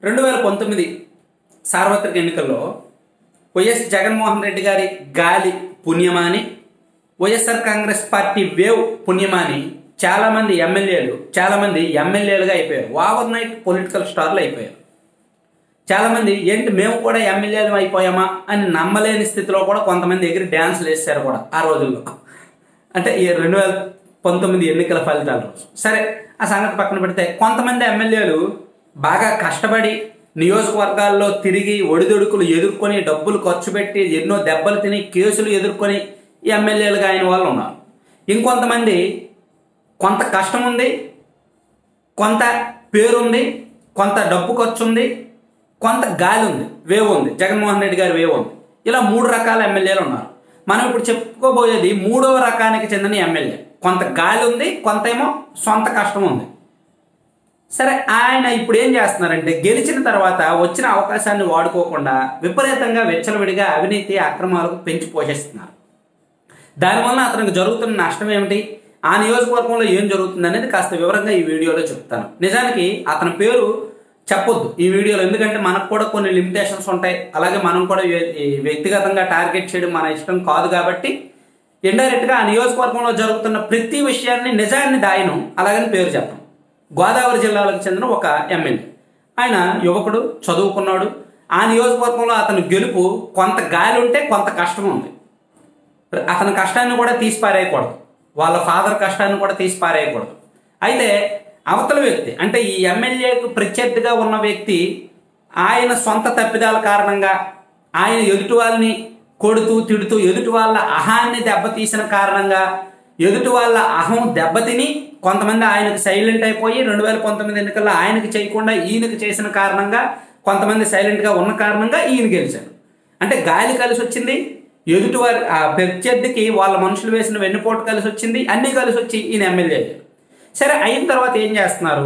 రెండు వేల పంతొమ్మిది సార్వత్రిక ఎన్నికల్లో వైఎస్ జగన్మోహన్ రెడ్డి గారి గాలి పుణ్యమాని వైఎస్ఆర్ కాంగ్రెస్ పార్టీ వేవ్ పుణ్యమాని చాలామంది ఎమ్మెల్యేలు చాలామంది ఎమ్మెల్యేలుగా అయిపోయారు ఓవర్ నైట్ పొలిటికల్ స్టార్లు అయిపోయారు చాలామంది ఏంటి మేము కూడా ఎమ్మెల్యేలు అయిపోయామా అని నమ్మలేని స్థితిలో కూడా కొంతమంది ఎగిరి డ్యాన్స్లు వేస్తారు కూడా ఆ రోజుల్లో అంటే ఈ రెండు వేల పంతొమ్మిది ఎన్నికల ఫలితాల రోజు సరే ఆ సంగతి పక్కన పెడితే కొంతమంది ఎమ్మెల్యేలు బాగా కష్టపడి నియోజకవర్గాల్లో తిరిగి ఒడిదొడుకులు ఎదుర్కొని డబ్బులు ఖర్చు పెట్టి ఎన్నో దెబ్బలు తిని కేసులు ఎదుర్కొని ఎమ్మెల్యేలుగా అయిన వాళ్ళు ఉన్నారు ఇంకొంతమంది కొంత కష్టం ఉంది కొంత పేరుంది కొంత డబ్బు ఖర్చు ఉంది కొంత గాలి ఉంది వేవ్ ఉంది జగన్మోహన్ రెడ్డి గారి వేవ్ ఉంది ఇలా మూడు రకాల ఎమ్మెల్యేలు ఉన్నారు మనం ఇప్పుడు చెప్పుకోబోయేది మూడవ రకానికి చెందిన ఎమ్మెల్యే కొంత గాలి ఉంది కొంత ఏమో సొంత కష్టం ఉంది సరే ఆయన ఇప్పుడు ఏం చేస్తున్నారంటే గెలిచిన తర్వాత వచ్చిన అవకాశాన్ని వాడుకోకుండా విపరీతంగా వెచ్చలవిడిగా అవినీతి అక్రమాలకు పెంచి పోషిస్తున్నారు దానివల్ల అతనికి జరుగుతున్న నష్టం ఏమిటి ఆ నియోజకవర్గంలో ఏం జరుగుతుంది అనేది కాస్త వివరంగా ఈ వీడియోలో చెప్తాను నిజానికి అతని పేరు చెప్పొద్దు ఈ వీడియోలో ఎందుకంటే మనకు కూడా కొన్ని లిమిటేషన్స్ ఉంటాయి అలాగే మనం కూడా వ్య- ఈ వ్యక్తిగతంగా టార్గెట్ చేయడం మన ఇష్టం కాదు కాబట్టి ఇండైరెక్ట్గా ఆ నియోజకవర్గంలో జరుగుతున్న ప్రతి విషయాన్ని నిజాన్ని దాయను అలాగని పేరు చెప్పను గోదావరి జిల్లాలకు చెందిన ఒక ఎమ్మెల్యే ఆయన యువకుడు చదువుకున్నాడు ఆ నియోజకవర్గంలో అతని గెలుపు కొంత గాలి ఉంటే కొంత కష్టం ఉంది అతని కష్టాన్ని కూడా తీసి పారేయకూడదు వాళ్ళ ఫాదర్ కష్టాన్ని కూడా తీసి పారేయకూడదు అయితే అవతల వ్యక్తి అంటే ఈ ఎమ్మెల్యేకు ప్రత్యర్థిగా ఉన్న వ్యక్తి ఆయన సొంత తప్పిదాల కారణంగా ఆయన ఎదుటి వాళ్ళని కొడుతూ తిడుతూ ఎదుటి వాళ్ళ అహాన్ని దెబ్బతీసిన కారణంగా ఎదుటి వాళ్ళ అహం దెబ్బతిని కొంతమంది ఆయనకు సైలెంట్ అయిపోయి రెండు వేల పంతొమ్మిది ఎన్నికల్లో ఆయనకి చేయకుండా ఈయనకి చేసిన కారణంగా కొంతమంది సైలెంట్గా ఉన్న కారణంగా ఈయన గెలిచారు అంటే గాలి కలిసి వచ్చింది ఎదుటివారి ఆ ప్రత్యర్థికి వాళ్ళ మనుషులు వేసిన వెన్నుపోటు కలిసి వచ్చింది అన్నీ కలిసి వచ్చి ఈయన ఎమ్మెల్యే అయ్యారు సరే అయిన తర్వాత ఏం చేస్తున్నారు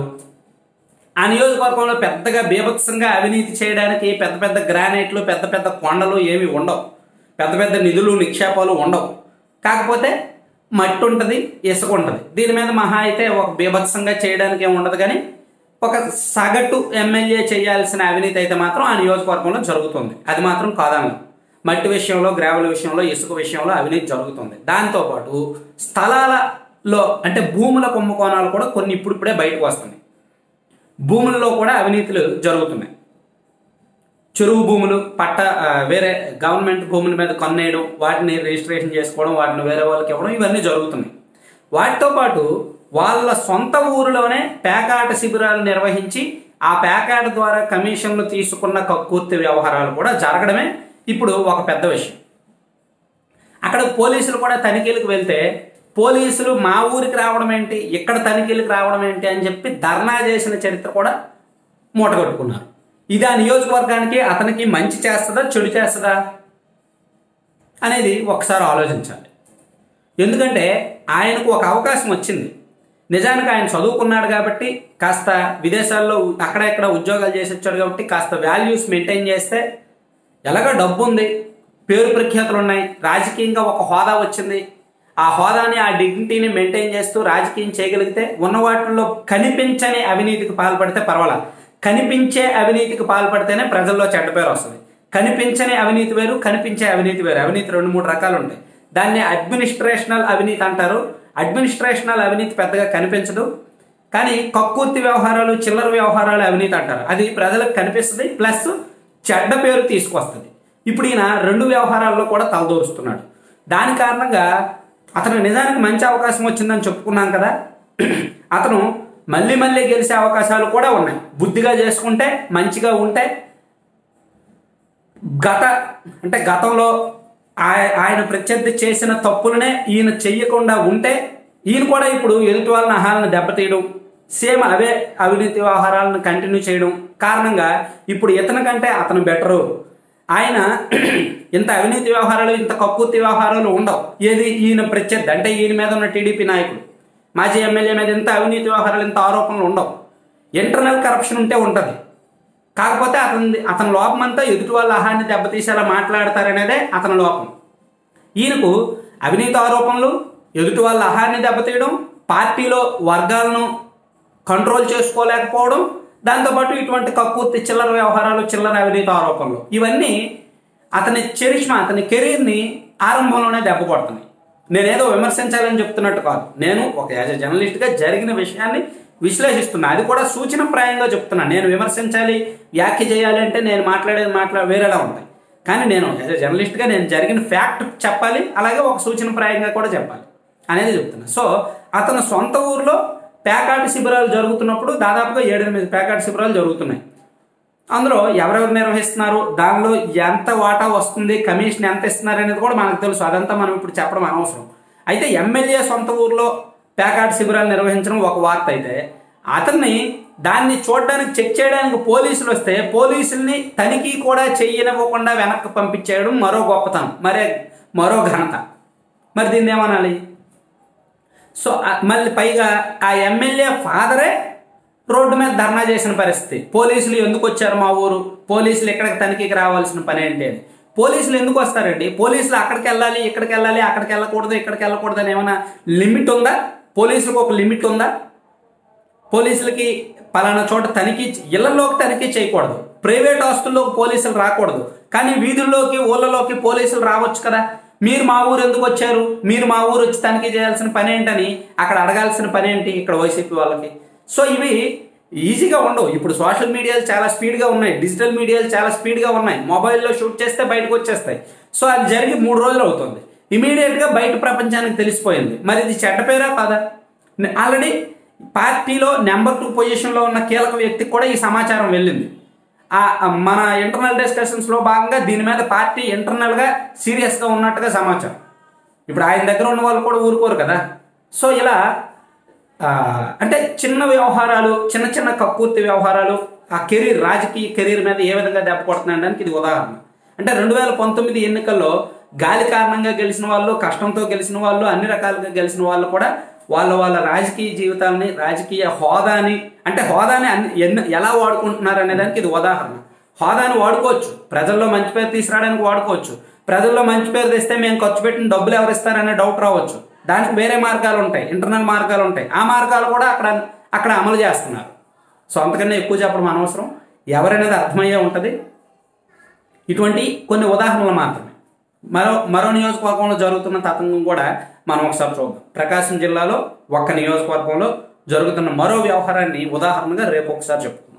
ఆ నియోజకవర్గంలో పెద్దగా బీభత్సంగా అవినీతి చేయడానికి పెద్ద పెద్ద గ్రానైట్లు పెద్ద పెద్ద కొండలు ఏమి ఉండవు పెద్ద పెద్ద నిధులు నిక్షేపాలు ఉండవు కాకపోతే మట్టి ఉంటుంది ఇసుక ఉంటుంది దీని మీద మహా అయితే ఒక బీభత్సంగా చేయడానికి ఏమి ఉండదు కానీ ఒక సగటు ఎమ్మెల్యే చేయాల్సిన అవినీతి అయితే మాత్రం ఆ నియోజకవర్గంలో జరుగుతుంది అది మాత్రం కాదనలేదు మట్టి విషయంలో గ్రావెల్ విషయంలో ఇసుక విషయంలో అవినీతి జరుగుతుంది దాంతోపాటు స్థలాలలో అంటే భూముల కుంభకోణాలు కూడా కొన్ని ఇప్పుడిప్పుడే బయటకు వస్తున్నాయి భూములలో కూడా అవినీతులు జరుగుతున్నాయి చెరువు భూములు పట్ట ఆ, వేరే గవర్నమెంట్ భూముల మీద కొన్నేయడం వాటిని రిజిస్ట్రేషన్ చేసుకోవడం వాటిని వేరే వాళ్ళకి ఇవ్వడం ఇవన్నీ జరుగుతున్నాయి వాటితో పాటు వాళ్ళ సొంత ఊరిలోనే పేకాట శిబిరాలు నిర్వహించి ఆ పేకాట ద్వారా కమిషన్లు తీసుకున్న కక్కుర్తి వ్యవహారాలు కూడా జరగడమే ఇప్పుడు ఒక పెద్ద విషయం అక్కడ పోలీసులు కూడా తనిఖీలకు వెళ్తే పోలీసులు మా ఊరికి రావడం ఏంటి ఇక్కడ తనిఖీలకు రావడం ఏంటి అని చెప్పి ధర్నా చేసిన చరిత్ర కూడా మూటగట్టుకున్నారు ఇది ఆ నియోజకవర్గానికి అతనికి మంచి చేస్తుందా చెడు చేస్తుందా అనేది ఒకసారి ఆలోచించాలి ఎందుకంటే ఆయనకు ఒక అవకాశం వచ్చింది నిజానికి ఆయన చదువుకున్నాడు కాబట్టి కాస్త విదేశాల్లో అక్కడ ఇక్కడ ఉద్యోగాలు చేసి వచ్చాడు కాబట్టి కాస్త వాల్యూస్ మెయింటైన్ చేస్తే ఎలాగో డబ్బు ఉంది పేరు ప్రఖ్యాతులు ఉన్నాయి రాజకీయంగా ఒక హోదా వచ్చింది ఆ హోదాని ఆ డిగ్నిటీని మెయింటైన్ చేస్తూ రాజకీయం చేయగలిగితే ఉన్న వాటిల్లో కనిపించని అవినీతికి పాల్పడితే పర్వాలా కనిపించే అవినీతికి పాల్పడితేనే ప్రజల్లో చెడ్డ పేరు వస్తుంది కనిపించని అవినీతి వేరు కనిపించే అవినీతి వేరు అవినీతి రెండు మూడు రకాలు ఉంటాయి దాన్ని అడ్మినిస్ట్రేషనల్ అవినీతి అంటారు అడ్మినిస్ట్రేషనల్ అవినీతి పెద్దగా కనిపించదు కానీ కక్కుర్తి వ్యవహారాలు చిల్లర వ్యవహారాలు అవినీతి అంటారు అది ప్రజలకు కనిపిస్తుంది ప్లస్ చెడ్డ పేరు తీసుకొస్తుంది ఇప్పుడు ఈయన రెండు వ్యవహారాల్లో కూడా తలదూరుస్తున్నాడు దాని కారణంగా అతను నిజానికి మంచి అవకాశం వచ్చిందని చెప్పుకున్నాం కదా అతను మళ్ళీ మళ్ళీ గెలిచే అవకాశాలు కూడా ఉన్నాయి బుద్ధిగా చేసుకుంటే మంచిగా ఉంటే గత అంటే గతంలో ఆయ- ఆయన ప్రత్యర్థి చేసిన తప్పులనే ఈయన చెయ్యకుండా ఉంటే ఈయన కూడా ఇప్పుడు ఎదుటి వాళ్ళ ఆహారాన్ని దెబ్బతీయడం సేమ్ అవే అవినీతి వ్యవహారాలను కంటిన్యూ చేయడం కారణంగా ఇప్పుడు ఇతని కంటే అతను బెటరు ఆయన ఇంత అవినీతి వ్యవహారాలు ఇంత కక్కుర్తి వ్యవహారాలు ఉండవు ఏది ఈయన ప్రత్యర్థి అంటే ఈయన మీద ఉన్న టీడీపీ నాయకుడు మాజీ ఎమ్మెల్యే మీద ఇంత అవినీతి వ్యవహారాలు ఇంత ఆరోపణలు ఉండవు ఇంటర్నల్ కరప్షన్ ఉంటే ఉంటుంది కాకపోతే అతని అతని లోపం అంతా ఎదుటి వాళ్ళ ఆహాన్ని దెబ్బతీసేలా మాట్లాడతారనేదే అతని లోపం ఈయనకు అవినీతి ఆరోపణలు ఎదుటి వాళ్ళ ఆహారాన్ని దెబ్బతీయడం పార్టీలో వర్గాలను కంట్రోల్ చేసుకోలేకపోవడం దాంతోపాటు ఇటువంటి కక్కుర్తి చిల్లర వ్యవహారాలు చిల్లర అవినీతి ఆరోపణలు ఇవన్నీ అతని చరిష్మా అతని కెరీర్ని ఆరంభంలోనే దెబ్బ కొడుతున్నాయి నేనేదో విమర్శించాలని చెప్తున్నట్టు కాదు నేను ఒక యాజ్ ఎ జర్నలిస్ట్గా జరిగిన విషయాన్ని విశ్లేషిస్తున్నా అది కూడా సూచనప్రాయంగా చెప్తున్నా నేను విమర్శించాలి వ్యాఖ్య చేయాలి అంటే నేను మాట్లాడేది మాట్లా వేరేలా ఉంటాయి కానీ నేను యాజ్ ఎ జర్నలిస్ట్గా నేను జరిగిన ఫ్యాక్ట్ చెప్పాలి అలాగే ఒక సూచనప్రాయంగా కూడా చెప్పాలి అనేది చెప్తున్నా సో అతను సొంత ఊర్లో ప్యాకాట్ శిబిరాలు జరుగుతున్నప్పుడు దాదాపుగా ఏడెనిమిది ప్యాకాట్ శిబిరాలు జరుగుతున్నాయి అందులో ఎవరెవరు నిర్వహిస్తున్నారు దానిలో ఎంత వాటా వస్తుంది కమిషన్ ఎంత ఇస్తున్నారు అనేది కూడా మనకు తెలుసు అదంతా మనం ఇప్పుడు చెప్పడం అనవసరం అయితే ఎమ్మెల్యే సొంత ఊర్లో ప్యాకాట్ శిబిరాలు నిర్వహించడం ఒక వార్త అయితే అతన్ని దాన్ని చూడడానికి చెక్ చేయడానికి పోలీసులు వస్తే పోలీసుల్ని తనిఖీ కూడా చెయ్యనివ్వకుండా వెనక్కి పంపించేయడం మరో గొప్పతనం మరే మరో ఘనత మరి దీన్ని ఏమనాలి సో ఆ- మళ్ళీ పైగా ఆ ఎమ్మెల్యే ఫాదరే రోడ్డు మీద ధర్నా చేసిన పరిస్థితి పోలీసులు ఎందుకు వచ్చారు మా ఊరు పోలీసులు ఇక్కడికి తనిఖీకి రావాల్సిన పని ఏంటి అని పోలీసులు ఎందుకు వస్తారండి పోలీసులు అక్కడికి వెళ్ళాలి ఇక్కడికి వెళ్ళాలి అక్కడికి వెళ్ళకూడదు ఇక్కడికి వెళ్ళకూడదు అని ఏమైనా లిమిట్ ఉందా పోలీసులకు ఒక లిమిట్ ఉందా పోలీసులకి పలానా చోట తనిఖీ ఇళ్లలోకి తనిఖీ చేయకూడదు ప్రైవేట్ ఆస్తుల్లోకి పోలీసులు రాకూడదు కానీ వీధుల్లోకి ఊళ్ళలోకి పోలీసులు రావచ్చు కదా మీరు మా ఊరు ఎందుకు వచ్చారు మీరు మా ఊరు వచ్చి తనిఖీ చేయాల్సిన పని ఏంటని అక్కడ అడగాల్సిన పని ఏంటి ఇక్కడ వైసీపీ వాళ్ళకి సో ఇవి ఈజీగా ఉండవు ఇప్పుడు సోషల్ మీడియాలు చాలా స్పీడ్గా ఉన్నాయి డిజిటల్ మీడియాలు చాలా స్పీడ్గా ఉన్నాయి మొబైల్లో షూట్ చేస్తే బయటకు వచ్చేస్తాయి సో అది జరిగి మూడు రోజులు అవుతుంది ఇమీడియట్గా బయట ప్రపంచానికి తెలిసిపోయింది మరి ఇది చెడ్డ పేరా కాదా ఆల్రెడీ పార్టీలో నెంబర్ టూ పొజిషన్లో ఉన్న కీలక వ్యక్తికి కూడా ఈ సమాచారం వెళ్ళింది ఆ ఆ మన ఇంటర్నల్ డిస్కషన్స్లో భాగంగా దీని మీద పార్టీ ఇంటర్నల్గా సీరియస్గా ఉన్నట్టుగా సమాచారం ఇప్పుడు ఆయన దగ్గర ఉన్న వాళ్ళు కూడా ఊరుకోరు కదా సో ఇలా ఆ, అంటే చిన్న వ్యవహారాలు చిన్న చిన్న కక్కుర్తి వ్యవహారాలు ఆ కెరీర్ రాజకీయ కెరీర్ మీద ఏ విధంగా దెబ్బ కొడుతున్నాయడానికి ఇది ఉదాహరణ అంటే రెండు వేల పంతొమ్మిది ఎన్నికల్లో గాలి కారణంగా గెలిచిన వాళ్ళు కష్టంతో గెలిచిన వాళ్ళు అన్ని రకాలుగా గెలిచిన వాళ్ళు కూడా వాళ్ళ వాళ్ళ రాజకీయ జీవితాలని రాజకీయ హోదాని అంటే హోదాని అన్ని ఎన్ని ఎలా వాడుకుంటున్నారు అనే దానికి ఇది ఉదాహరణ హోదాని వాడుకోవచ్చు ప్రజల్లో మంచి పేరు తీసుకురావడానికి వాడుకోవచ్చు ప్రజల్లో మంచి పేరు తెస్తే మేము ఖర్చు పెట్టిన డబ్బులు ఎవరు ఇస్తారనే డౌట్ రావచ్చు దానికి వేరే మార్గాలు ఉంటాయి ఇంటర్నల్ మార్గాలు ఉంటాయి ఆ మార్గాలు కూడా అక్కడ అక్కడ అమలు చేస్తున్నారు సో అంతకన్నా ఎక్కువ చెప్పడం అనవసరం ఎవరనేది అర్థమయ్యే ఉంటుంది ఇటువంటి కొన్ని ఉదాహరణలు మాత్రమే మరో మరో నియోజకవర్గంలో జరుగుతున్న తతంగం కూడా మనం ఒకసారి చూద్దాం ప్రకాశం జిల్లాలో ఒక్క నియోజకవర్గంలో జరుగుతున్న మరో వ్యవహారాన్ని ఉదాహరణగా రేపు ఒకసారి చెప్పుకుందాం